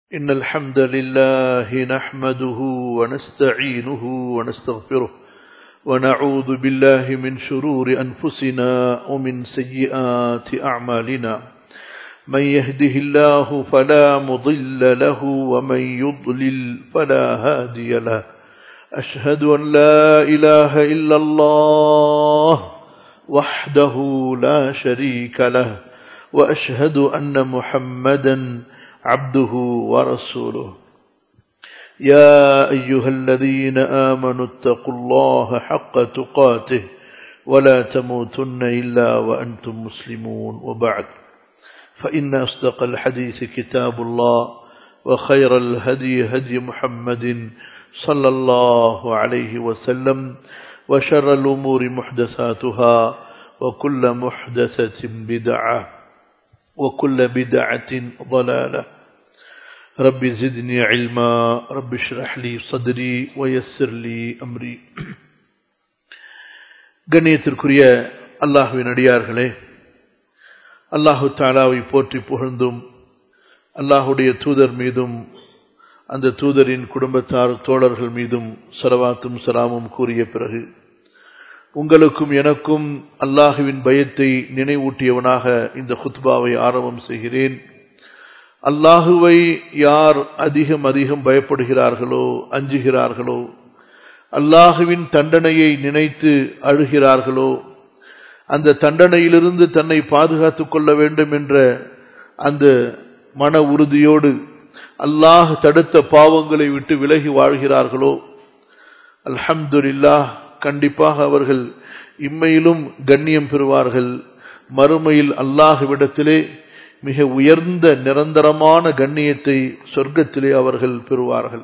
إن الحمد لله نحمده ونستعينه ونستغفره ونعوذ بالله من شرور أنفسنا ومن سيئات أعمالنا من يهده الله فلا مضل له ومن يضلل فلا هادي له أشهد أن لا إله إلا الله وحده لا شريك له وأشهد أن محمدا عبده ورسوله يا أيها الذين آمنوا اتقوا الله حق تقاته ولا تموتن إلا وأنتم مسلمون وبعد فإن أصدق الحديث كتاب الله وخير الهدي هدي محمد صلى الله عليه وسلم وشر الأمور محدثاتها وكل محدثة بدعة وكل بدعة ضلالة رب زدني علما رب اشرح لي صدري ويسر لي أمري கண்ணியத்திற்குரிய அல்லாஹுவின் அடியார்களே அல்லாஹு தாலாவை போற்றி புகழ்ந்தும் அல்லாஹுடைய தூதர் மீதும் அந்த தூதரின் குடும்பத்தார் தோழர்கள் மீதும் சரவாத்தும் சலாமும் கூறிய பிறகு உங்களுக்கும் எனக்கும் அல்லாஹுவின் பயத்தை நினைவூட்டியவனாக இந்த குத்பாவை ஆரம்பம் செய்கிறேன் அல்லாஹுவை யார் அதிகம் அதிகம் பயப்படுகிறார்களோ அஞ்சுகிறார்களோ அல்லாஹுவின் தண்டனையை நினைத்து அழுகிறார்களோ அந்த தண்டனையிலிருந்து தன்னை பாதுகாத்துக் கொள்ள வேண்டும் என்ற அந்த மன உறுதியோடு அல்லாஹ் தடுத்த பாவங்களை விட்டு விலகி வாழ்கிறார்களோ அல்ஹம்துலில்லாஹ் கண்டிப்பாக அவர்கள் இம்மையிலும் கண்ணியம் பெறுவார்கள் மறுமையில் அல்லாஹுவிடத்திலே மிக உயர்ந்த நிரந்தரமான கண்ணியத்தை சொர்க்கத்திலே அவர்கள் பெறுவார்கள்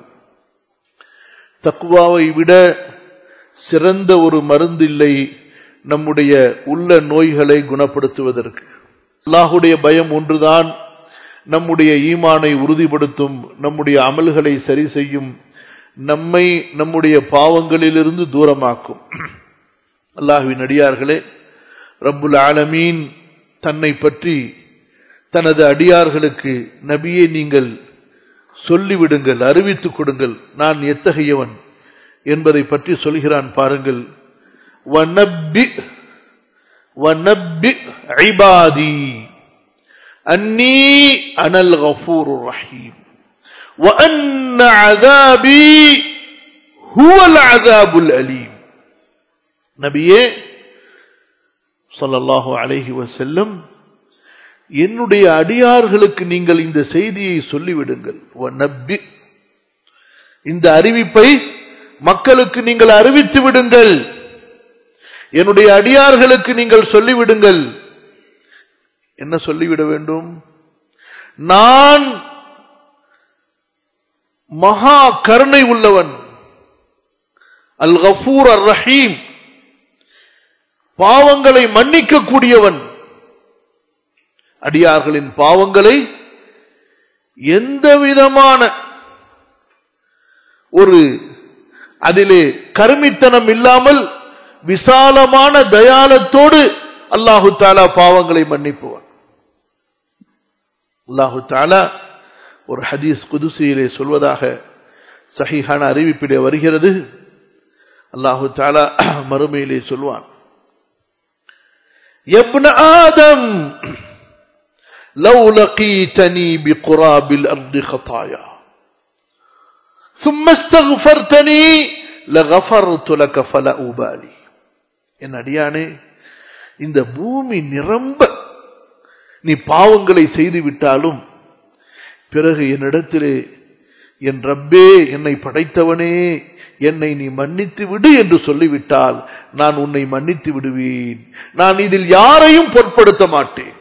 தக்குவாவை விட சிறந்த ஒரு மருந்தில்லை நம்முடைய உள்ள நோய்களை குணப்படுத்துவதற்கு அல்லாஹுடைய பயம் ஒன்றுதான் நம்முடைய ஈமானை உறுதிப்படுத்தும் நம்முடைய அமல்களை சரி செய்யும் நம்மை நம்முடைய பாவங்களிலிருந்து தூரமாக்கும் அல்லாஹுவின் அடியார்களே ரப்புல் ஆலமீன் தன்னை பற்றி தனது அடியார்களுக்கு நபியே நீங்கள் சொல்லிவிடுங்கள் அறிவித்துக் கொடுங்கள் நான் எத்தகையவன் என்பதை பற்றி சொல்கிறான் பாருங்கள் வனப்பி வனப்பி ஐபாதி அன்னி அனல் கஃபூர் ரஹீம் وأن عذابي هو العذاب الأليم நபியே சொல்லல்லாஹு அலைஹி வசல்லம் என்னுடைய அடியார்களுக்கு நீங்கள் இந்த செய்தியை சொல்லிவிடுங்கள் நப்பி இந்த அறிவிப்பை மக்களுக்கு நீங்கள் அறிவித்து விடுங்கள் என்னுடைய அடியார்களுக்கு நீங்கள் சொல்லிவிடுங்கள் என்ன சொல்லிவிட வேண்டும் நான் மகா கருணை உள்ளவன் அல் கஃபூர் அர் ரஹீம் பாவங்களை மன்னிக்க கூடியவன் அடியார்களின் பாவங்களை எந்த விதமான ஒரு அதிலே கருமித்தனம் இல்லாமல் விசாலமான தயாலத்தோடு அல்லாஹு தாலா பாவங்களை மன்னிப்புவான் அல்லாஹு தாலா ஒரு ஹதீஸ் குதுசியிலே சொல்வதாக சஹிஹான அறிவிப்பிலே வருகிறது அல்லாஹு தாலா மறுமையிலே சொல்வான் எப்ன ஆதம் لو لقيتني بقراب الأرض خطايا ثم استغفرتني لغفرت لك فلا أبالي என் அடியானே இந்த பூமி நிரம்ப நீ பாவங்களை செய்து விட்டாலும் பிறகு என்னிடத்திலே என் ரப்பே என்னை படைத்தவனே என்னை நீ மன்னித்து விடு என்று சொல்லிவிட்டால் நான் உன்னை மன்னித்து விடுவேன் நான் இதில் யாரையும் பொருட்படுத்த மாட்டேன்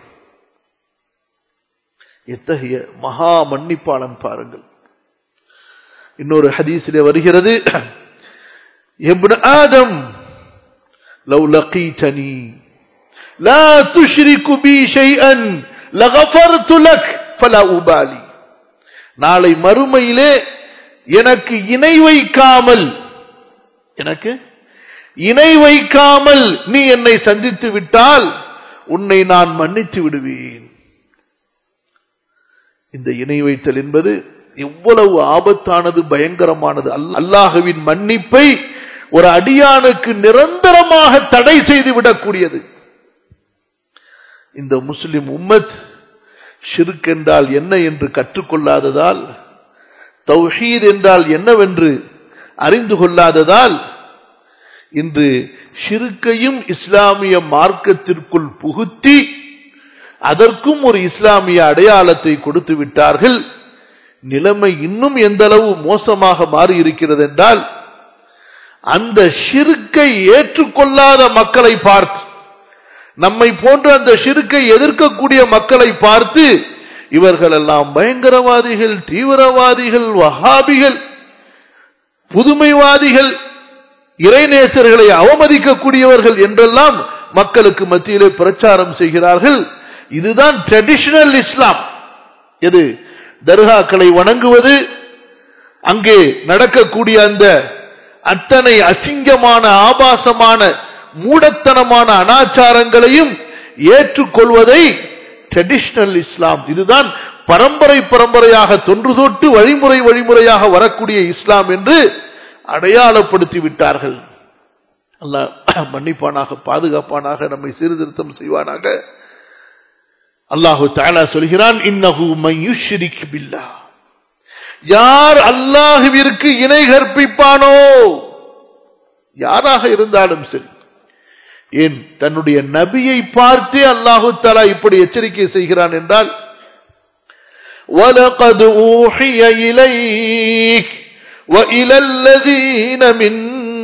எத்தகைய மகா மன்னிப்பாளன் பாருங்கள் இன்னொரு ஹதீஸிலே வருகிறது எப்ன ஆதம் லவ் லகீதனி لا تشرك بي شيئا لغفرت لك فلا أبالي நாளை மறுமையிலே எனக்கு இணை வைக்காமல் எனக்கு இணை வைக்காமல் நீ என்னை சந்தித்து விட்டால் உன்னை நான் மன்னித்து விடுவேன் இந்த இணை வைத்தல் என்பது எவ்வளவு ஆபத்தானது பயங்கரமானது அல்- அல்லாஹுவின் மன்னிப்பை ஒரு அடியானுக்கு நிரந்தரமாக தடை செய்து விடக்கூடியது இந்த முஸ்லிம் உம்மத் ஷிர்க் என்றால் என்ன என்று கற்றுக்கொள்ளாததால் தௌஹீத் என்றால் என்னவென்று அறிந்து கொள்ளாததால் இன்று ஷிருக்கையும் இஸ்லாமிய மார்க்கத்திற்குள் புகுத்தி அதற்கும் ஒரு இஸ்லாமிய அடையாளத்தை கொடுத்து விட்டார்கள் நிலைமை இன்னும் எந்த அளவு மோசமாக மாறி இருக்கிறது என்றால் அந்த ஷிருக்கை ஏற்றுக்கொள்ளாத மக்களை பார்த்து நம்மை போன்ற அந்த ஷிருக்கை எதிர்க்கக்கூடிய மக்களை பார்த்து இவர்கள் எல்லாம் பயங்கரவாதிகள் தீவிரவாதிகள் வஹாபிகள் புதுமைவாதிகள் இறைநேசர்களை அவமதிக்கக்கூடியவர்கள் என்றெல்லாம் மக்களுக்கு மத்தியிலே பிரச்சாரம் செய்கிறார்கள் இதுதான் ட்ரெடிஷனல் இஸ்லாம் எது தர்காக்களை வணங்குவது அங்கே நடக்கக்கூடிய அந்த அத்தனை அசிங்கமான ஆபாசமான மூடத்தனமான அனாச்சாரங்களையும் ஏற்றுக்கொள்வதை ட்ரெடிஷனல் இஸ்லாம் இதுதான் பரம்பரை பரம்பரையாக தொன்று தொட்டு வழிமுறை வழிமுறையாக வரக்கூடிய இஸ்லாம் என்று அடையாளப்படுத்தி விட்டார்கள் அல்லாஹ் மன்னிப்பானாக பாதுகாப்பானாக நம்மை சீர்திருத்தம் செய்வானாக அல்லாஹு தாலா சொல்கிறான் இன்னஹு மையுஷ்ரிக் பில்லா யார் அல்லாஹுவிற்கு இணை கற்பிப்பானோ யாராக இருந்தாலும் சரி ஏன் தன்னுடைய நபியை பார்த்தே அல்லாஹு தாலா இப்படி எச்சரிக்கை செய்கிறான் என்றால் وَلَقَدْ أُوحِيَ إِلَيْكَ وَإِلَى الَّذِينَ مِن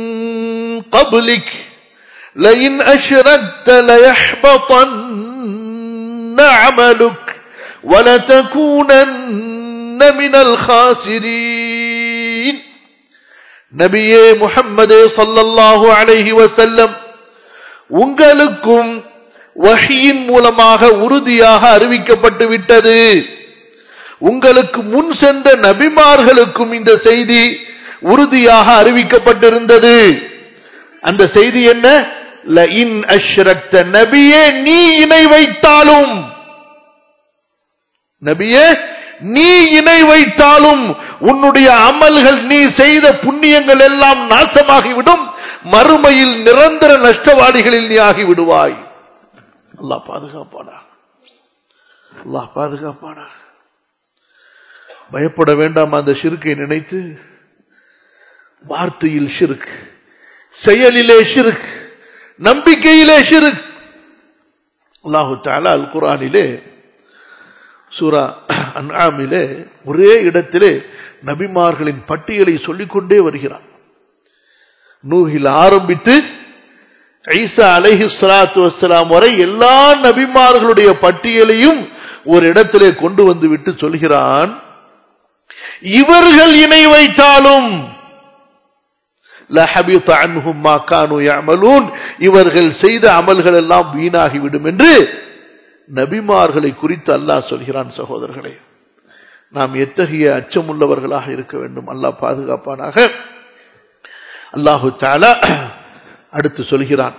قَبْلِكَ لَئِنْ أَشْرَكْتَ لَيَحْبَطَنَّ عَمَلُكَ وَلَتَكُونَنَّ مِنَ الْخَاسِرِينَ நபியே முஹம்மதே ஸல்லல்லாஹு அலைஹி வஸல்லம் உங்களுக்கும் வஹியின் மூலமாக உறுதியாக அறிவிக்கப்பட்டு விட்டது உங்களுக்கு முன் சென்ற நபிமார்களுக்கும் இந்த செய்தி உறுதியாக அறிவிக்கப்பட்டிருந்தது அந்த செய்தி என்ன லஇன் அஷ்ரக்த நபியே நீ இணை வைத்தாலும் நபியே நீ இணை வைத்தாலும் உன்னுடைய அமல்கள் நீ செய்த புண்ணியங்கள் எல்லாம் நாசமாகிவிடும் மறுமையில் நிரந்தர நஷ்டவாளிகளில் நீ ஆகிவிடுவாய் அல்லாஹ் பாதுகாப்பானா அல்லாஹ் பாதுகாப்பானா பயப்பட வேண்டாம் அந்த ஷிருக்கை நினைத்து வார்த்தையில் ஷிருக் செயலிலே ஷிருக் நம்பிக்கையிலே ஷிருக் அல்லாஹு தாலா அல் குரானிலே சூரா அன்ஆமிலே ஒரே இடத்திலே நபிமார்களின் பட்டியலை சொல்லிக்கொண்டே வருகிறான் நூகில் ஆரம்பித்து ஐசா அலைஹி ஸலாத்து வஸ்ஸலாம் வரை எல்லா நபிமார்களுடைய பட்டியலையும் ஒரு இடத்திலே கொண்டு வந்து விட்டு சொல்கிறான் இவர்கள் இணை வைத்தாலும் லஹபித அன்ஹும் மா கானு யஅமலூன் இவர்கள் செய்த அமல்கள் எல்லாம் வீணாகிவிடும் என்று நபிமார்களை குறித்து அல்லாஹ் சொல்கிறான் சகோதரர்களே நாம் எத்தகைய அச்சமுள்ளவர்களாக இருக்க வேண்டும் அல்லாஹ் பாதுகாப்பானாக அல்லாஹு தாலா அடுத்து சொல்கிறான்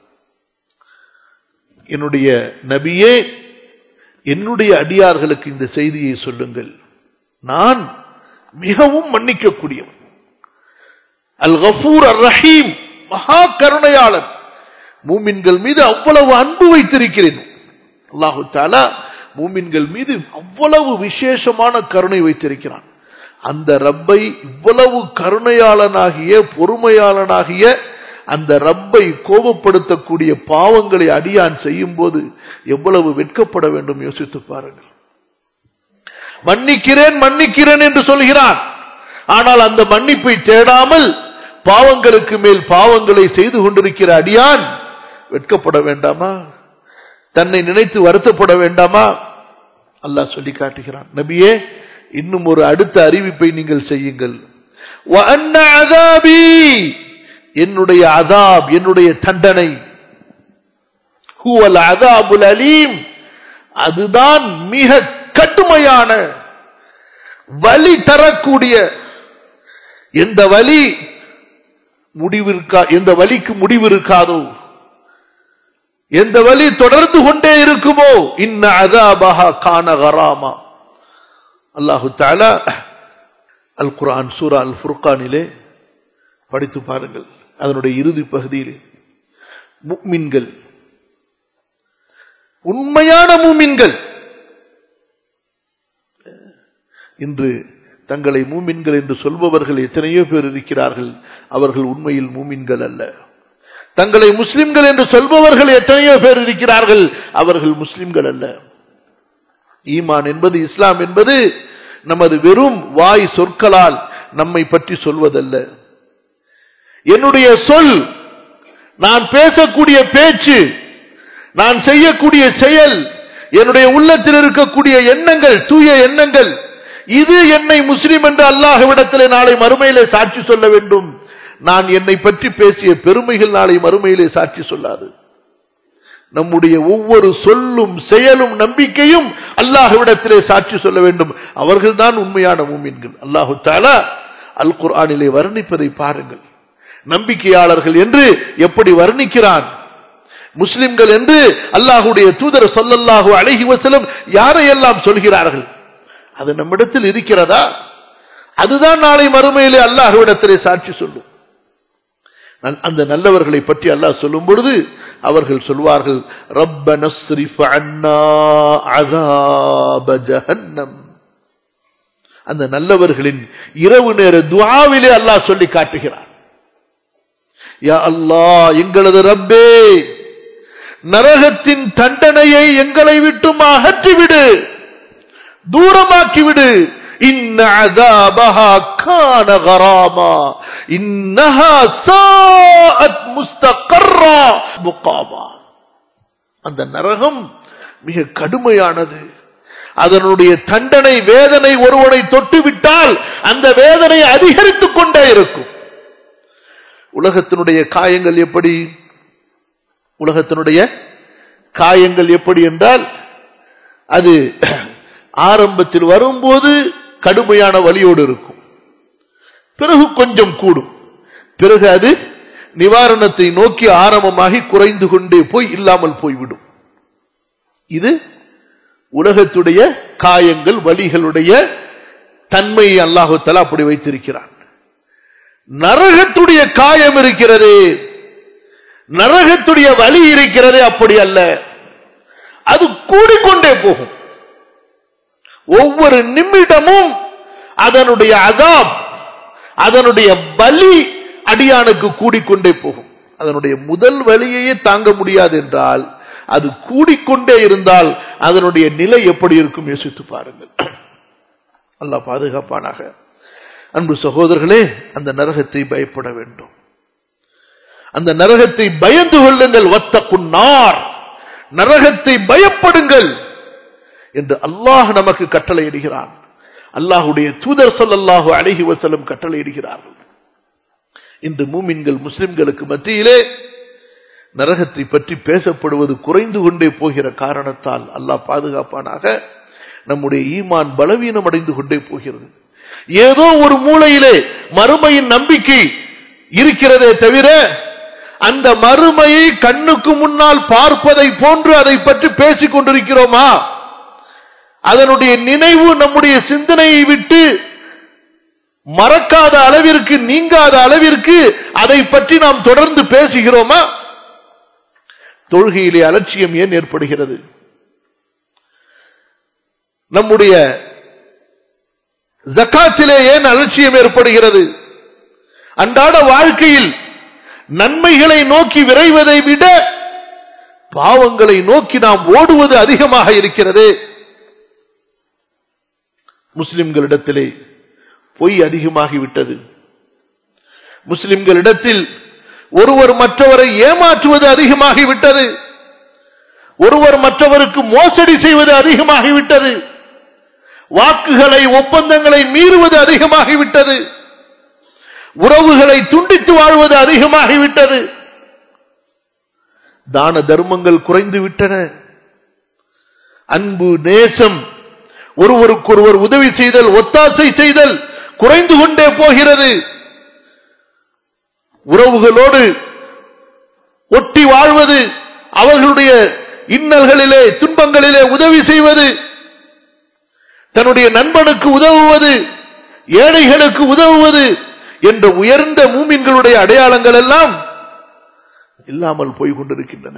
என்னுடைய நபியே என்னுடைய அடியார்களுக்கு இந்த செய்தியை சொல்லுங்கள் நான் மிகவும் மன்னிக்கக்கூடியவன் அல் கஃபூர் அர் ரஹீம் மகா கருணையாளன் மூமின்கள் மீது அவ்வளவு அன்பு வைத்திருக்கிறேன் அல்லாஹு தாலா மூமின்கள் மீது அவ்வளவு விசேஷமான கருணை வைத்திருக்கிறான் அந்த ரப்பை இவ்வளவு கருணையாளனாகிய பொறுமையாளனாகிய அந்த ரப்பை கோபப்படுத்தக்கூடிய பாவங்களை அடியான் செய்யும் போது எவ்வளவு வெட்கப்பட வேண்டும் யோசித்து பாருங்கள் மன்னிக்கிறேன் மன்னிக்கிறேன் என்று சொல்கிறான் ஆனால் அந்த மன்னிப்பை தேடாமல் பாவங்களுக்கு மேல் பாவங்களை செய்து கொண்டிருக்கிற அடியான் வெட்கப்பட வேண்டாமா தன்னை நினைத்து வருத்தப்பட வேண்டாமா அல்லாஹ் சொல்லி காட்டுகிறான் நபியே இன்னும் ஒரு அடுத்த அறிவிப்பை நீங்கள் செய்யுங்கள் وَأَنَّ عَذَابِي என்னுடைய அதாப் என்னுடைய தண்டனை ஹுவல் அதாபுல் அலீம் அதுதான் மிக கடுமையான வலி தரக்கூடிய எந்த வலி முடிவிருக்கா எந்த வலிக்கு முடிவு இருக்காதோ எந்த வலி தொடர்ந்து கொண்டே இருக்குமோ இன்ன அதாபஹா கான கராமா அல்லாஹு தாலா அல் குரான் சூரா அல் ஃபுர்கானிலே படித்து பாருங்கள் அதனுடைய இறுதி பகுதியில் முக்மின்கள் உண்மையான மூமின்கள் இன்று தங்களை மூமின்கள் என்று சொல்பவர்கள் எத்தனையோ பேர் இருக்கிறார்கள் அவர்கள் உண்மையில் மூமின்கள் அல்ல தங்களை முஸ்லிம்கள் என்று சொல்பவர்கள் எத்தனையோ பேர் இருக்கிறார்கள் அவர்கள் முஸ்லிம்கள் அல்ல ஈமான் என்பது இஸ்லாம் என்பது நமது வெறும் வாய் சொற்களால் நம்மை பற்றி சொல்வதல்ல என்னுடைய சொல் நான் பேசக்கூடிய பேச்சு நான் செய்யக்கூடிய செயல் என்னுடைய உள்ளத்தில் இருக்கக்கூடிய எண்ணங்கள் தூய எண்ணங்கள் இது என்னை முஸ்லிம் என்று அல்லாஹ்விடத்திலே நாளை மறுமையிலே சாட்சி சொல்ல வேண்டும் நான் என்னை பற்றி பேசிய பெருமைகள் நாளை மறுமையிலே சாட்சி சொல்லாது நம்முடைய ஒவ்வொரு சொல்லும் செயலும் நம்பிக்கையும் அல்லாஹ்விடத்திலே சாட்சி சொல்ல வேண்டும் அவர்கள்தான் உண்மையான மூமின்கள் அல்லாஹு தாலா அல் குர்ஆனிலே வர்ணிப்பதை பாருங்கள் நம்பிக்கையாளர்கள் என்று எப்படி வர்ணிக்கிறான் முஸ்லிம்கள் என்று அல்லாஹுடைய தூதர் சொல்லல்லாஹு அழகி வசலம் யாரையெல்லாம் சொல்கிறார்கள் அது நம்மிடத்தில் இருக்கிறதா அதுதான் நாளை மறுமையிலே அல்லாஹுவிடத்திலே சாட்சி சொல்லும் அந்த நல்லவர்களை பற்றி அல்லாஹ் சொல்லும் பொழுது அவர்கள் சொல்வார்கள் ரப்ப நஸ்ரிஃப் அன்னா அஸாப ஜஹன்னம் அந்த நல்லவர்களின் இரவு நேர துஆவிலே அல்லாஹ் சொல்லி காட்டுகிறார் யா அல்லாஹ் எங்களது ரப்பே நரகத்தின் தண்டனையை எங்களை விட்டும் அகற்றிவிடு தூரமாக்கிவிடு إن عذابها كان غراما إنها ساءت مستقرا مقاما அந்த நரகம் மிக கடுமையானது அதனுடைய தண்டனை வேதனை ஒருவனை தொட்டுவிட்டால் அந்த வேதனை அதிகரித்துக் கொண்டே இருக்கும் உலகத்தினுடைய காயங்கள் எப்படி உலகத்தினுடைய காயங்கள் எப்படி என்றால் அது ஆரம்பத்தில் வரும்போது கடுமையான வலியோடு இருக்கும் பிறகு கொஞ்சம் கூடும் பிறகு அது நிவாரணத்தை நோக்கி ஆரம்பமாகி குறைந்து கொண்டே போய் இல்லாமல் போய்விடும் இது உலகத்துடைய காயங்கள் வலிகளுடைய தன்மையை அல்லாஹுத்தலா அப்படி வைத்திருக்கிறான் நரகத்துடைய காயம் இருக்கிறது நரகத்துடைய வலி இருக்கிறது அப்படி அல்ல அது கூடிக்கொண்டே போகும் ஒவ்வொரு நிமிடமும் அதனுடைய அதாப் அதனுடைய பலி அடியானுக்கு கூடிக்கொண்டே போகும் அதனுடைய முதல் வலியையே தாங்க முடியாது என்றால் அது கூடிக்கொண்டே இருந்தால் அதனுடைய நிலை எப்படி இருக்கும் யோசித்து பாருங்கள் அல்லா பாதுகாப்பானாக அன்பு சகோதரர்களே அந்த நரகத்தை பயப்பட வேண்டும் அந்த நரகத்தை பயந்து கொள்ளுங்கள் வத்த குன்னார் நரகத்தை பயப்படுங்கள் என்று அல்லாஹ் நமக்கு கட்டளையிடுகிறான் அல்லாஹுடைய தூதர் சொல்லல்லாஹு அழகி வசலம் கட்டளையிடுகிறார்கள் இன்று மூமின்கள் முஸ்லிம்களுக்கு மத்தியிலே நரகத்தை பற்றி பேசப்படுவது குறைந்து கொண்டே போகிற காரணத்தால் அல்லாஹ் பாதுகாப்பானாக நம்முடைய ஈமான் பலவீனம் அடைந்து கொண்டே போகிறது ஏதோ ஒரு மூலையிலே மறுமையின் நம்பிக்கை இருக்கிறதே தவிர அந்த மறுமையை கண்ணுக்கு முன்னால் பார்ப்பதை போன்று அதை பற்றி பேசிக் கொண்டிருக்கிறோமா அதனுடைய நினைவு நம்முடைய சிந்தனையை விட்டு மறக்காத அளவிற்கு நீங்காத அளவிற்கு அதை பற்றி நாம் தொடர்ந்து பேசுகிறோமா தொழுகையிலே அலட்சியம் ஏன் ஏற்படுகிறது நம்முடைய ஜக்காத்திலே ஏன் அலட்சியம் ஏற்படுகிறது அன்றாட வாழ்க்கையில் நன்மைகளை நோக்கி விரைவதை விட பாவங்களை நோக்கி நாம் ஓடுவது அதிகமாக இருக்கிறது முஸ்லிம்களிடத்திலே பொய் அதிகமாகிவிட்டது முஸ்லிம்களிடத்தில் ஒருவர் மற்றவரை ஏமாற்றுவது அதிகமாகிவிட்டது ஒருவர் மற்றவருக்கு மோசடி செய்வது அதிகமாகிவிட்டது வாக்குகளை ஒப்பந்தங்களை மீறுவது அதிகமாகிவிட்டது உறவுகளை துண்டித்து வாழ்வது அதிகமாகிவிட்டது தான தர்மங்கள் குறைந்து விட்டன அன்பு நேசம் ஒருவருக்கொருவர் உதவி செய்தல் ஒத்தாசை செய்தல் குறைந்து கொண்டே போகிறது உறவுகளோடு ஒட்டி வாழ்வது அவர்களுடைய இன்னல்களிலே துன்பங்களிலே உதவி செய்வது தன்னுடைய நண்பனுக்கு உதவுவது ஏழைகளுக்கு உதவுவது என்ற உயர்ந்த மூமின்களுடைய அடையாளங்கள் எல்லாம் இல்லாமல் போய் கொண்டிருக்கின்றன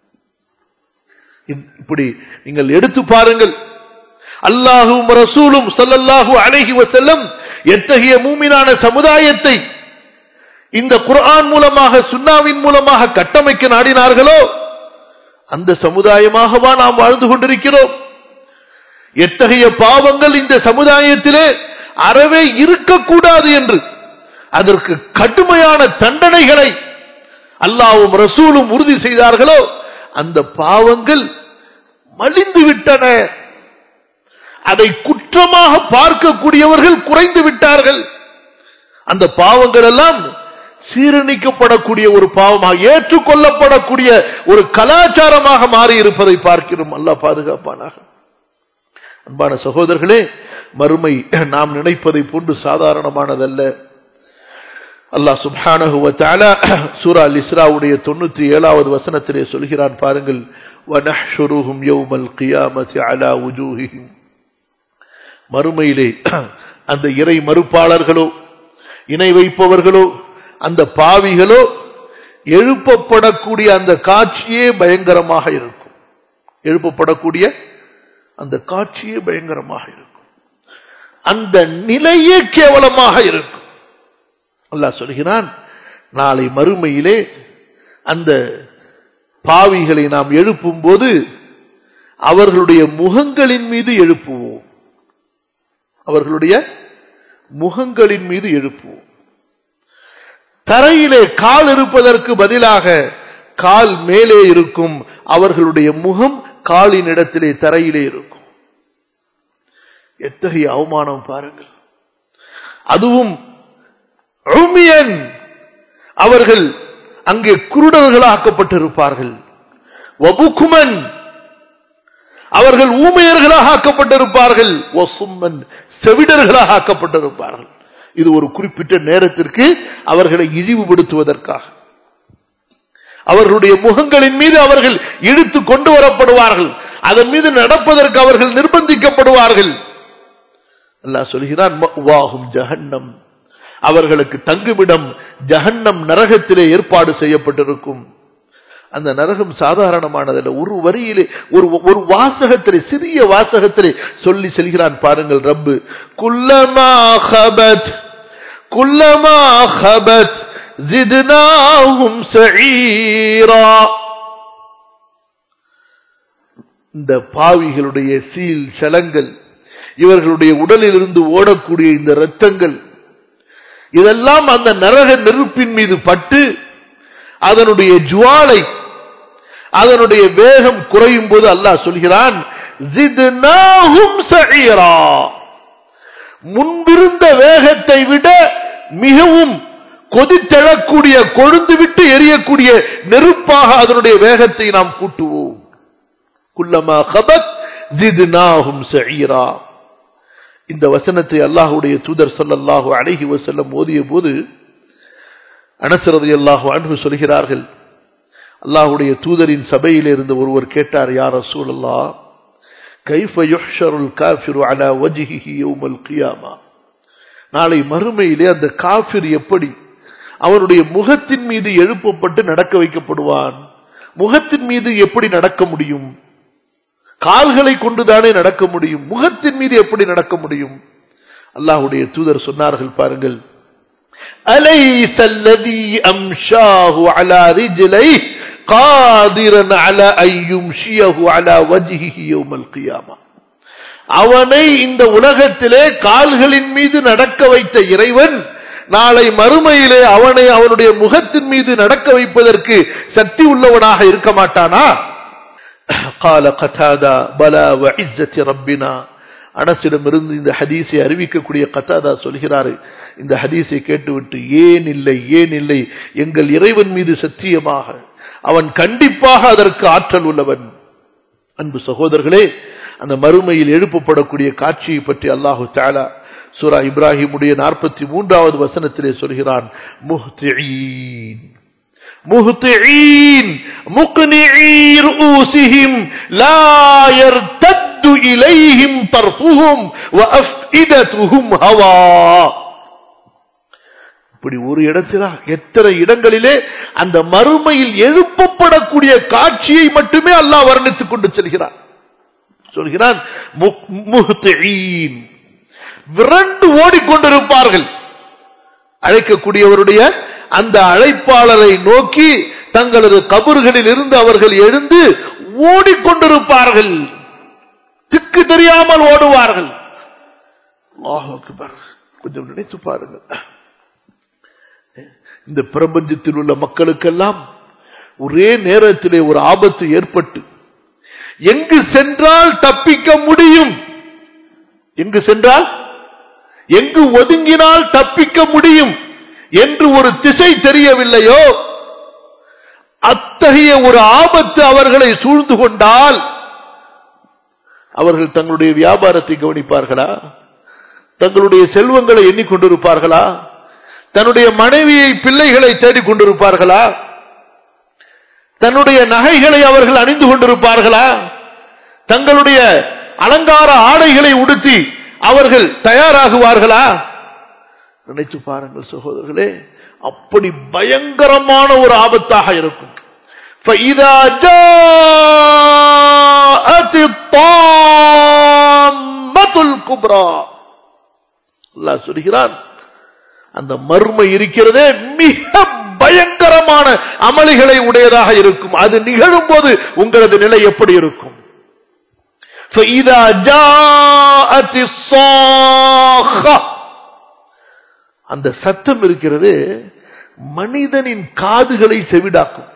இப்படி நீங்கள் எடுத்து பாருங்கள் அல்லாஹும் ரசூலும் சல்லல்லாஹு அலைஹி வசல்லம் எத்தகைய மூமினான சமுதாயத்தை இந்த குர்ஆன் மூலமாக சுன்னாவின் மூலமாக கட்டமைக்க நாடினார்களோ அந்த சமுதாயமாகவா நாம் வாழ்ந்து கொண்டிருக்கிறோம் எத்தகைய பாவங்கள் இந்த சமுதாயத்திலே அறவே இருக்கக்கூடாது என்று அதற்கு கடுமையான தண்டனைகளை அல்லாவும் ரசூலும் உறுதி செய்தார்களோ அந்த பாவங்கள் மலிந்து விட்டன அதை குற்றமாக பார்க்கக்கூடியவர்கள் குறைந்து விட்டார்கள் அந்த பாவங்கள் எல்லாம் சீரணிக்கப்படக்கூடிய ஒரு பாவமாக ஏற்றுக்கொள்ளப்படக்கூடிய ஒரு கலாச்சாரமாக மாறி இருப்பதை பார்க்கிறோம் அல்லா பாதுகாப்பானாக அன்பான சகோதரர்களே மறுமை நாம் நினைப்பதை போன்று சாதாரணமானதல்ல அல்லாஹ் சுப்ஹானஹு வ தஆலா சூரா அல் இஸ்ராவுடைய 97வது வசனத்திலே சொல்கிறான் பாருங்கள் வனஹ்ஷுருஹும் யௌமல் கியாமத்தி அலா வுஜூஹிஹிம் மறுமையிலே அந்த இறை மறுப்பாளர்களோ இணை வைப்பவர்களோ அந்த பாவிகளோ எழுப்பப்படக்கூடிய அந்த காட்சியே பயங்கரமாக இருக்கும் எழுப்பப்படக்கூடிய அந்த காட்சியே பயங்கரமாக இருக்கும் அந்த நிலையே கேவலமாக இருக்கும் அல்லாஹ் சொல்கிறான் நாளை மறுமையிலே அந்த பாவிகளை நாம் எழுப்பும் போது அவர்களுடைய முகங்களின் மீது எழுப்புவோம் அவர்களுடைய முகங்களின் மீது எழுப்புவோம் தரையிலே கால் இருப்பதற்கு பதிலாக கால் மேலே இருக்கும் அவர்களுடைய முகம் காலின் இடத்திலே தரையிலே இருக்கும் எத்தகைய அவமானம் பாருங்கள் அதுவும் உமியன் அவர்கள் அங்கே குருடர்களாக்கப்பட்டிருப்பார்கள் வபுக்குமன் அவர்கள் ஊமையர்களாக ஆக்கப்பட்டிருப்பார்கள் ஒசும்மன் செவிடர்களாக ஆக்கப்பட்டிருப்பார்கள் இது ஒரு குறிப்பிட்ட நேரத்திற்கு அவர்களை இழிவுபடுத்துவதற்காக அவர்களுடைய முகங்களின் மீது அவர்கள் இழுத்து கொண்டு வரப்படுவார்கள் அதன் மீது நடப்பதற்கு அவர்கள் நிர்பந்திக்கப்படுவார்கள் அல்லாஹ் சொல்கிறான் மஅவாஹும் ஜஹன்னம் அவர்களுக்கு தங்குமிடம் ஜஹன்னம் நரகத்திலே ஏற்பாடு செய்யப்பட்டிருக்கும் அந்த நரகம் சாதாரணமானதல்ல ஒரு வரியிலே ஒரு ஒரு வாசகத்திலே சிறிய வாசகத்திலே சொல்லி செல்கிறான் பாருங்கள் ரப்பு குல்லமா ஹபத் குல்லமா ஹபத் ஜித்னாஹும் சஈரா இந்த பாவிகளுடைய சீல் சலங்கள் இவர்களுடைய உடலில் இருந்து ஓடக்கூடிய இந்த இரத்தங்கள் இதெல்லாம் அந்த நரக நெருப்பின் மீது பட்டு அதனுடைய ஜுவாலை அதனுடைய வேகம் குறையும் போது அல்லாஹ் சொல்கிறான் முன்பிருந்த வேகத்தை விட மிகவும் கொதித்தெழக்கூடிய கொழுந்து விட்டு எரியக்கூடிய நெருப்பாக அதனுடைய வேகத்தை நாம் கூட்டுவோம் குல்லமா ஹபத் ஜித்னாஹும் சஈரா இந்த வசனத்தை அல்லாஹுடைய தூதர் சல்லல்லாஹு அழகி வசல்லம் ஓதிய போது அனசரது அல்லாஹு அன்பு சொல்கிறார்கள் அல்லாஹுடைய தூதரின் சபையில் இருந்த ஒருவர் கேட்டார் யார் ரசூல் அல்லா கைஃப யுஹ்ஷருல் காஃபிரு அலா வஜிஹி யௌமல் கியாமா நாளை மறுமையிலே அந்த காஃபிர் எப்படி அவனுடைய முகத்தின் மீது எழுப்பப்பட்டு நடக்க வைக்கப்படுவான் முகத்தின் மீது எப்படி நடக்க முடியும் கால்களை கொண்டுதானே நடக்க முடியும் முகத்தின் மீது எப்படி நடக்க முடியும் அல்லாஹுடைய தூதர் சொன்னார்கள் பாருங்கள் أليس الذي أمشاه على رجليه قادرا على أن يمشيه على وجهه يوم القيامة அவனை இந்த உலகத்திலே கால்களின் மீது நடக்க வைத்த இறைவன் நாளை மறுமையிலே அவனை அவனுடைய முகத்தின் மீது நடக்க வைப்பதற்கு சக்தி உள்ளவனாக இருக்க மாட்டானா قال قتادة بلا وعزة ربنا அனசிடமிருந்து இந்த ஹதீஸை அறிவிக்கக்கூடிய கத்தாதா சொல்கிறாரு இந்த ஹதீஸை கேட்டுவிட்டு ஏன் இல்லை ஏன் இல்லை எங்கள் இறைவன் மீது சத்தியமாக அவன் கண்டிப்பாக அதற்கு ஆற்றல் உள்ளவன் அன்பு சகோதரர்களே அந்த மறுமையில் எழுப்பப்படக்கூடிய காட்சியை பற்றி அல்லாஹு தாலா சூரா இப்ராஹிமுடைய நாற்பத்தி மூன்றாவது வசனத்திலே சொல்கிறான் முஹ்தீன் مهطعين مقنعي رؤوسهم لا يرتد إليهم طرفهم وَأَفْئِدَتُهُمْ هَوَى இப்படி ஒரு இடத்தில எத்தனை இடங்களிலே அந்த மறுமையில் எழுப்பப்படக்கூடிய காட்சியை மட்டுமே அல்லாஹ் வர்ணித்துக் கொண்டு செல்கிறான் சொல்கிறான் முக்- முஹ்திஈன். விரண்டு ஓடிக்கொண்டிருப்பார்கள் அழைக்கக்கூடியவருடைய அந்த அழைப்பாளரை நோக்கி தங்களது கபறுகளில் இருந்து அவர்கள் எழுந்து ஓடிக்கொண்டிருப்பார்கள் திக்கு தெரியாமல் ஓடுவார்கள் அல்லாஹ் அக்பர். கொஞ்சம் நினைத்து பாருங்கள் இந்த பிரபஞ்சத்தில் உள்ள மக்களுக்கெல்லாம் ஒரே நேரத்திலே ஒரு ஆபத்து ஏற்பட்டு எங்கு சென்றால் தப்பிக்க முடியும் எங்கு சென்றால் எங்கு ஒதுங்கினால் தப்பிக்க முடியும் என்று ஒரு திசை தெரியவில்லையோ அத்தகைய ஒரு ஆபத்து அவர்களை சூழ்ந்து கொண்டால் அவர்கள் தங்களுடைய வியாபாரத்தை கவனிப்பார்களா தங்களுடைய செல்வங்களை எண்ணிக்கொண்டிருப்பார்களா தன்னுடைய மனைவியை பிள்ளைகளை தேடிக் கொண்டிருப்பார்களா தன்னுடைய நகைகளை அவர்கள் அணிந்து கொண்டிருப்பார்களா தங்களுடைய அலங்கார ஆடைகளை உடுத்தி அவர்கள் தயாராகுவார்களா நினைத்து பாருங்கள் சகோதரர்களே அப்படி பயங்கரமான ஒரு ஆபத்தாக இருக்கும் فَإِذَا جَاءَتِ الطَّامَّةُ الْكُبْرَى அல்லாஹ் சொல்கிறான் அந்த மர்மை இருக்கிறதே மிக பயங்கரமான அமளிகளை உடையதாக இருக்கும் அது நிகழும் போது உங்களது நிலை எப்படி இருக்கும் فَإِذَا جَاءَتِ الصَّاخَّةُ அந்த சத்தம் இருக்கிறது மனிதனின் காதுகளை செவிடாக்கும்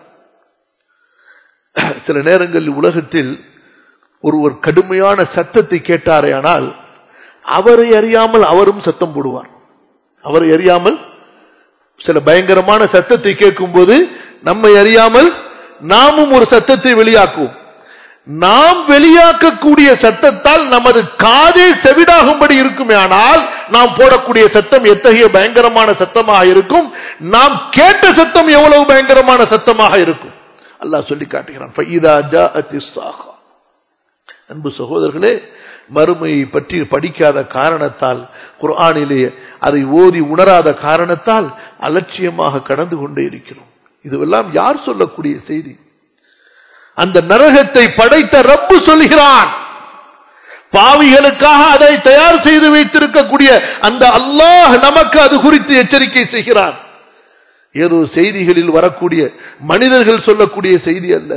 சில நேரங்களில் உலகத்தில் ஒருவர் கடுமையான சத்தத்தை கேட்டாரேயானால் அவரை அறியாமல் அவரும் சத்தம் போடுவார் அவரை அறியாமல் சில பயங்கரமான சத்தத்தை கேட்கும்போது நம்மை அறியாமல் நாமும் ஒரு சத்தத்தை வெளியாக்குவோம் நாம் வெளியாக்கக்கூடிய சத்தத்தால் நமது காதே செவிடாகும்படி இருக்குமே ஆனால் நாம் போடக்கூடிய சத்தம் எத்தகைய பயங்கரமான சத்தமாக இருக்கும் நாம் கேட்ட சத்தம் எவ்வளவு பயங்கரமான சத்தமாக இருக்கும் அல்லாஹ் சொல்லி காட்டுகிறான் ஃபைதா ஜாஅத்தி ஸாஹா. அன்பு சகோதரர்களே மறுமையை பற்றி படிக்காத காரணத்தால் குர்ஆனிலே அதை ஓதி உணராத காரணத்தால் அலட்சியமாக கடந்து கொண்டே இருக்கிறோம் இதுவெல்லாம் யார் சொல்லக்கூடிய செய்தி அந்த நரகத்தை படைத்த ரப்பு சொல்கிறான் பாவிகளுக்காக அதை தயார் செய்து வைத்திருக்கக்கூடிய அந்த அல்லாஹ் நமக்கு அது குறித்து எச்சரிக்கை செய்கிறான் ஏதோ செய்திகளில் வரக்கூடிய மனிதர்கள் சொல்லக்கூடிய செய்தி அல்ல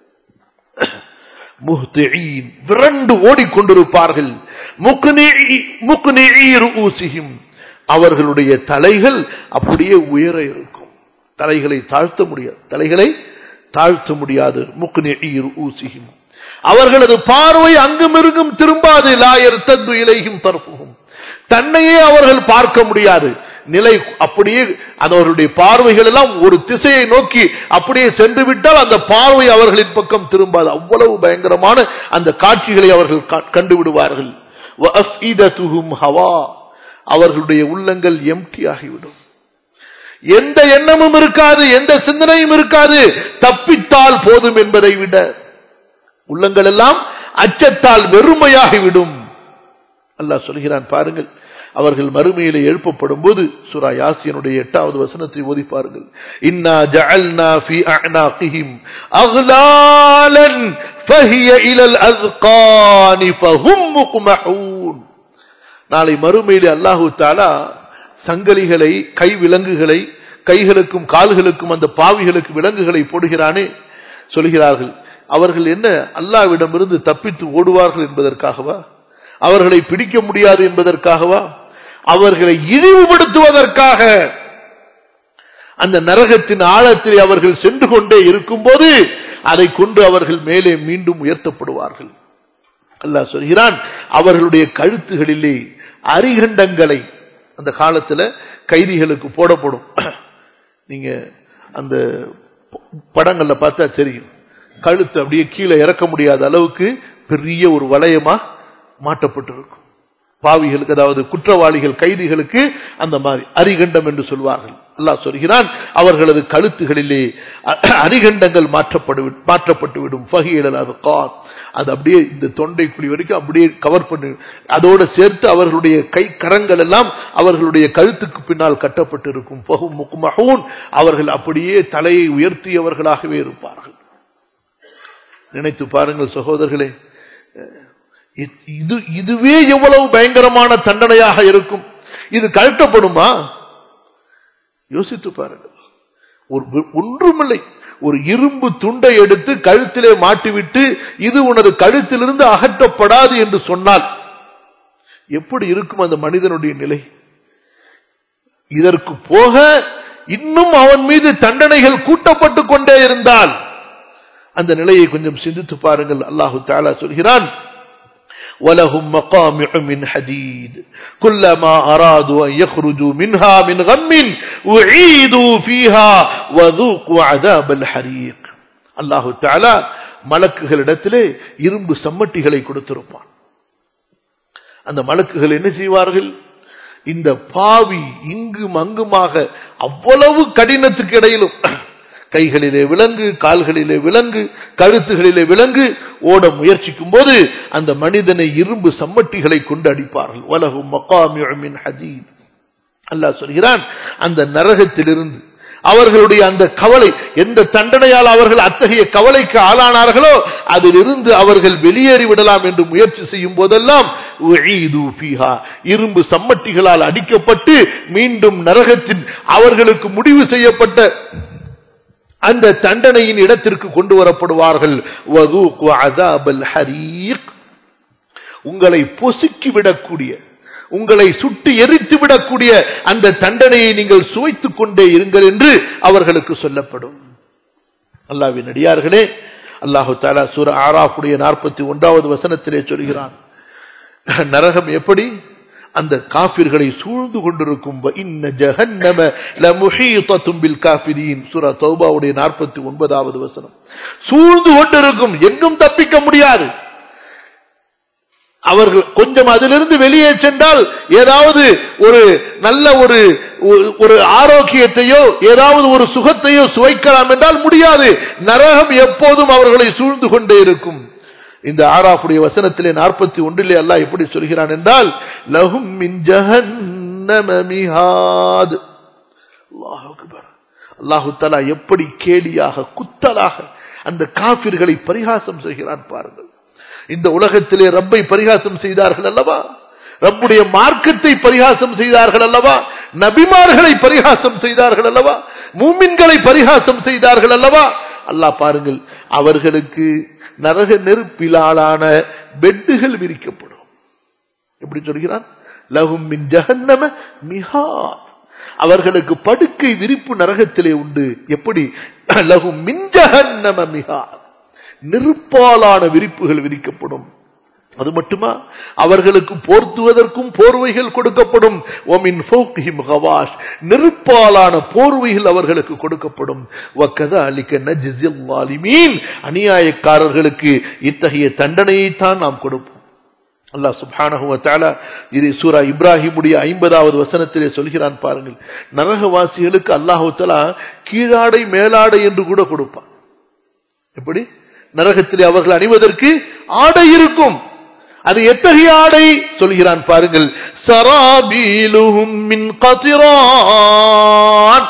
முஹ்திஈன் விரண்டு ஓடிக்கொண்டிருப்பார்கள் முக்னிஇ- முக்னிஇ ருஊசிஹிம். அவர்களுடைய தலைகள் அப்படியே உயர இருக்கும் தலைகளை தாழ்த்த முடியாது தலைகளை தாழ்த்த முடியாது முக்னிஇ ருஊசிஹிம். அவர்களது பார்வை அங்கும் இங்கும் திரும்பாது லாயர் தத்து இலையும் தரப்புகும் தன்னையே அவர்கள் பார்க்க முடியாது நிலை அப்படியே அந்த அவருடைய பார்வைகள் எல்லாம் ஒரு திசையை நோக்கி அப்படியே சென்று விட்டால் அந்த பார்வை அவர்களின் பக்கம் திரும்பாது அவ்வளவு பயங்கரமான அந்த காட்சிகளை அவர்கள் கா- கண்டு விடுவார்கள் وَأَفْئِدَتُهُمْ هَوَى. அவர்களுடைய உள்ளங்கள் எம்டி ஆகிவிடும் எந்த எண்ணமும் இருக்காது எந்த சிந்தனையும் இருக்காது தப்பித்தால் போதும் என்பதை விட உள்ளங்கள் எல்லாம் அச்சத்தால் வெறுமையாகிவிடும் அல்லாஹ் சொல்கிறான் பாருங்கள் அவர்கள் மறுமையிலே எழுப்பப்படும் போது சுரா யாசியனுடைய எட்டாவது வசனத்தை ஓதி பாருங்கள் இன்னா ஜஅல்னா ஃபி அஅனாகிஹிம் அக்லாலன் ஃபஹிய இலல் அஸ்கானி ஃபஹும் முக்மஹூன் நாளை மறுமையிலே அல்லாஹு தாலா சங்கலிகளை கை விலங்குகளை கைகளுக்கும் கால்களுக்கும் அந்த பாவிகளுக்கு விலங்குகளை போடுகிறானே சொல்கிறார்கள் அவர்கள் என்ன அல்லாவிடமிருந்து தப்பித்து ஓடுவார்கள் என்பதற்காகவா அவர்களை பிடிக்க முடியாது என்பதற்காகவா அவர்களை இழிவுபடுத்துவதற்காக அந்த நரகத்தின் ஆழத்தில் அவர்கள் சென்று கொண்டே இருக்கும்போது அதை கொண்டு அவர்கள் மேலே மீண்டும் உயர்த்தப்படுவார்கள் அல்லாஹ் சொல்கிறான் அவர்களுடைய கழுத்துகளிலே அரிகண்டங்களை அந்த காலத்துல கைதிகளுக்கு போடப்படும் நீங்க அந்த படங்கள்ல பார்த்தா தெரியும் கழுத்து அப்படியே கீழே இறக்க முடியாத அளவுக்கு பெரிய ஒரு வளையமா மாட்டப்பட்டிருக்கும் பாவிகளுக்கு அதாவது குற்றவாளிகள் கைதிகளுக்கு அந்த மாதிரி அரிகண்டம் என்று சொல்வார்கள் அல்லாஹ் சொல்கிறான் அவர்களது கழுத்துகளிலே அ- அரிகண்டங்கள் மாற்றப்படு மாற்றப்பட்டு விடும் ஃபஹீலல் அத்கார். அது அப்படியே இந்த தொண்டை குழி வரைக்கும் அப்படியே கவர் பண்ணி அதோடு சேர்த்து அவர்களுடைய கை கரங்கள் எல்லாம் அவர்களுடைய கழுத்துக்கு பின்னால் கட்டப்பட்டு இருக்கும் ஃபஹும் முக்மஹூன். அவர்கள் அப்படியே தலையை உயர்த்தியவர்களாகவே இருப்பார்கள் நினைத்து பாருங்கள் சகோதரர்களே இ- இது இதுவே எவ்வளவு பயங்கரமான தண்டனையாக இருக்கும் இது கழட்டப்படுமா யோசித்து பாருங்கள் ஒரு வி- ஒன்றுமில்லை ஒரு இரும்பு துண்டை எடுத்து கழுத்திலே மாட்டிவிட்டு இது உனது கழுத்திலிருந்து அகற்றப்படாது என்று சொன்னால் எப்படி இருக்கும் அந்த மனிதனுடைய நிலை இதற்கு போக இன்னும் அவன் மீது தண்டனைகள் கூட்டப்பட்டு கொண்டே இருந்தால் அந்த நிலையை கொஞ்சம் சிந்தித்து பாருங்கள் அல்லாஹு தாலா சொல்கிறான் ولهم مقامع من حديد كلما أرادوا أن يخرجوا منها من غم أعيدوا فيها وذوقوا عذاب الحريق الله تعالى மலக்குகளிடத்திலே இரும்பு சம்மட்டிகளை கொடுத்திருப்பான் அந்த மலக்குகள் என்ன செய்வார்கள் இந்த பாவி இங்கும் அங்குமாக அவ்வளவு கடினத்துக்கு இடையிலும் கைகளிலே விலங்கு கால்களிலே விலங்கு கழுத்துகளிலே விலங்கு ஓட முயற்சிக்கும் போது அந்த மனிதனை இரும்பு சம்மட்டிகளை கொண்டு அடிப்பார்கள் உலகும் மக்காமின் ஹதீத் அல்லாஹ் சொல்கிறான் அந்த நரகத்திலிருந்து அவர்களுடைய அந்த கவலை எந்த தண்டனையால் அவர்கள் அத்தகைய கவலைக்கு ஆளானார்களோ அதிலிருந்து அவர்கள் வெளியேறி விடலாம் என்று முயற்சி செய்யும் போதெல்லாம் உஈது ஃபீஹா. இரும்பு சம்மட்டிகளால் அடிக்கப்பட்டு மீண்டும் நரகத்தின் அவர்களுக்கு முடிவு செய்யப்பட்ட அந்த தண்டனையின் இடத்திற்கு கொண்டு வரப்படுவார்கள் வதூக்கு அதாபல் ஹரீக் உங்களை பொசுக்கி விடக்கூடிய உங்களை சுட்டு எரித்து விடக்கூடிய அந்த தண்டனையை நீங்கள் சுவைத்துக் கொண்டே இருங்கள் என்று அவர்களுக்கு சொல்லப்படும் அல்லாவின் அடியார்களே அல்லாஹு தாலா சூர ஆராஃபுடைய நாற்பத்தி ஒன்றாவது வசனத்திலே சொல்கிறான் நரகம் எப்படி அந்த காபிர்களை சூழ்ந்து கொண்டிருக்கும் வ இன்ன ஜஹன்னம லமுஹீதத்தும் பில் காஃபிரீன் சூரா தௌபாவுடைய 49வது வசனம் சூழ்ந்து கொண்டிருக்கும் எங்கும் தப்பிக்க முடியாது அவர்கள் கொஞ்சம் அதிலிருந்து வெளியே சென்றால் ஏதாவது ஒரு நல்ல ஒரு ஒரு- ஒரு ஆரோக்கியத்தையோ ஏதாவது ஒரு சுகத்தையோ சுவைக்கலாம் என்றால் முடியாது நரகம் எப்போதும் அவர்களை சூழ்ந்து கொண்டே இருக்கும் இந்த ஆறாப்புடைய வசனத்திலே நாற்பத்தி ஒன்றிலே அல்லாஹ் எப்படி சொல்கிறான் என்றால் லஹும் மின் ஜஹன்னம மிஹாத் அல்லாஹ் அக்பர் அல்லாஹு தலா எப்படி கேலியாக குத்தலாக அந்த காபிர்களை பரிகாசம் செய்கிறான் பாருங்கள் இந்த உலகத்திலே ரப்பை பரிகாசம் செய்தார்கள் அல்லவா ரப்புடைய மார்க்கத்தை பரிகாசம் செய்தார்கள் அல்லவா நபிமார்களை பரிகாசம் செய்தார்கள் அல்லவா மூமின்களை பரிகாசம் செய்தார்கள் அல்லவா அல்லாஹ் பாருங்கள் அவர்களுக்கு நரக நெருப்பிலான பெட்டுகள் விரிக்கப்படும் எப்படி சொல்கிறான் லகும் மின் ஜஹன்னம மிஹாத் அவர்களுக்கு படுக்கை விரிப்பு நரகத்திலே உண்டு எப்படி லகும் மின் ஜஹன்னம மிஹாத் நெருப்பாலான விரிப்புகள் விரிக்கப்படும் அது மட்டுமா அவர்களுக்கு போர்த்துவதற்கும் போர்வைகள் கொடுக்கப்படும் ஒமின் ஃபௌகிஹிம் கவாஷ் நெருப்பாலான போர்வைகள் அவர்களுக்கு கொடுக்கப்படும் வக்கதாலிக நஜ்ஸில் வாலிமீன் அநியாயக்காரர்களுக்கு இத்தகைய தண்டனையைத்தான் நாம் கொடுப்போம் அல்லாஹ் சுப்ஹானஹு வ தஆலா இது சூரா இப்ராஹிமுடைய 50வது வசனத்திலே சொல்கிறான் பாருங்கள் நரகவாசிகளுக்கு அல்லாஹ் தஆலா கீழாடை மேலாடை என்று கூட கொடுப்பான் எப்படி நரகத்திலே அவர்கள் அணிவதற்கு ஆடை இருக்கும் அது எத்தகைய ஆடை சொல்கிறான் பாருங்கள் சராபீலுஹும் மின் கதிரான்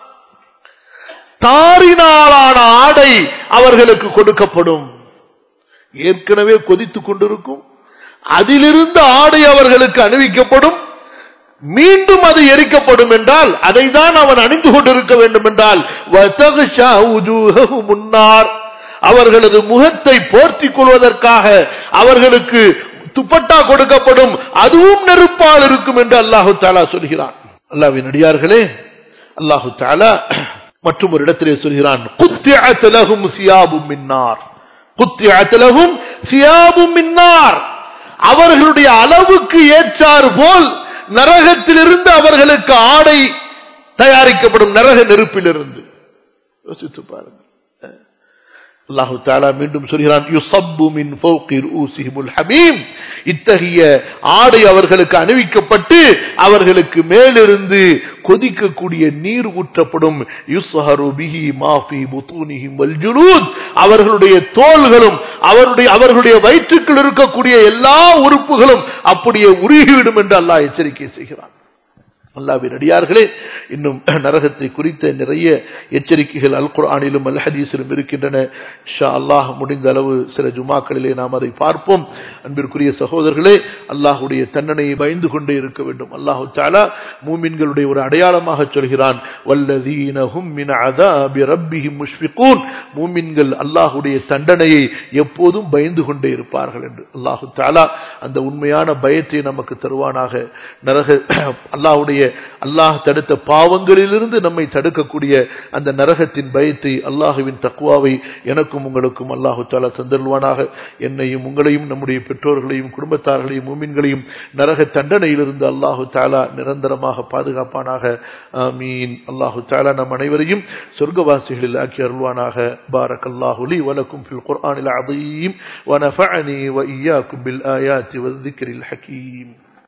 தாரினாலான ஆடை அவர்களுக்கு கொடுக்கப்படும் ஏற்கனவே கொதித்துக் கொண்டிருக்கும் அதிலிருந்து ஆடை அவர்களுக்கு அணிவிக்கப்படும் மீண்டும் அது எரிக்கப்படும் என்றால் அதை தான் அவன் அணிந்து கொண்டிருக்க வேண்டும் என்றால் வதகுஷா உஜூஹஹு முன்னார் அவர்களது முகத்தை போர்த்திக் கொள்வதற்காக அவர்களுக்கு துப்பட்டா கொடுக்கப்படும் அதுவும் நெருப்பால் இருக்கும் என்று அல்லாஹு தாலா சொல்கிறான் அல்லாவின் அடியார்களே அல்லாஹு தாலா மற்றும் ஒரு இடத்திலே சொல்கிறான் குத்திஅத் லஹும் சியாபும் மின்னார் குத்திஅத் லஹும் சியாபும் மின்னார் அவர்களுடைய அளவுக்கு ஏற்றாறு போல் நரகத்திலிருந்து அவர்களுக்கு ஆடை தயாரிக்கப்படும் நரக நெருப்பிலிருந்து யோசித்து பாருங்கள் அல்லாஹு தாலா மீண்டும் சொல்கிறான் யுசப்பு மின் ஃபௌகி ரூசிஹிமுல் ஹமீம் இத்தகைய ஆடை அவர்களுக்கு அணிவிக்கப்பட்டு அவர்களுக்கு மேலிருந்து கொதிக்கக்கூடிய நீர் ஊற்றப்படும் யுஸ்ஹரு பிஹி மாஃபி புத்தூனிஹிம் வல் ஜுலூத் அவர்களுடைய தோள்களும் அவருடைய அவர்களுடைய வயிற்றுக்குள் இருக்கக்கூடிய எல்லா உறுப்புகளும் அப்படியே உருகிவிடும் என்று அல்லாஹ் எச்சரிக்கை செய்கிறான் அல்லாவின் அடியார்களே இன்னும் நரகத்தை குறித்த நிறைய எச்சரிக்கைகள் அல் குர்ஆனிலும் அல் ஹதீஸிலும் இருக்கின்றன ஷா அல்லாஹ் முடிந்த அளவு சில ஜுமாக்களிலே நாம் அதை பார்ப்போம் அன்பிற்குரிய சகோதரர்களே அல்லாஹுடைய தண்டனையை பயந்து கொண்டே இருக்க வேண்டும் அல்லாஹு தாலா மூமின்களுடைய ஒரு அடையாளமாக சொல்கிறான் வல்லதீனஹும் மின் அதாபி ரப்பிஹிம் முஷ்ஃபிகூன் மூமின்கள் அல்லாஹுடைய தண்டனையை எப்போதும் பயந்து கொண்டே இருப்பார்கள் என்று அல்லாஹு தாலா அந்த உண்மையான பயத்தை நமக்கு தருவானாக நரக அல்லாஹுடைய அல்லாஹ் தடுத்த பாவங்களிலிருந்து நம்மை தடுக்கக்கூடிய அந்த நரகத்தின் பயத்தை அல்லாஹுவின் தக்குவாவை எனக்கும் உங்களுக்கும் அல்லாஹு தாலா தந்தருவானாக என்னையும் உங்களையும் நம்முடைய பெற்றோர்களையும் குடும்பத்தார்களையும் மூமின்களையும் நரக தண்டனையிலிருந்து அல்லாஹு தாலா நிரந்தரமாக பாதுகாப்பானாக ஆமீன் அல்லாஹு தாலா நம் அனைவரையும் சொர்க்கவாசிகளில் ஆக்கி அருள்வானாக பாரக் அல்லாஹுலி வலக்கும் ஃபில் குர்ஆனில் அதீம் ونفعني وإياكم بالآيات والذكر الحكيم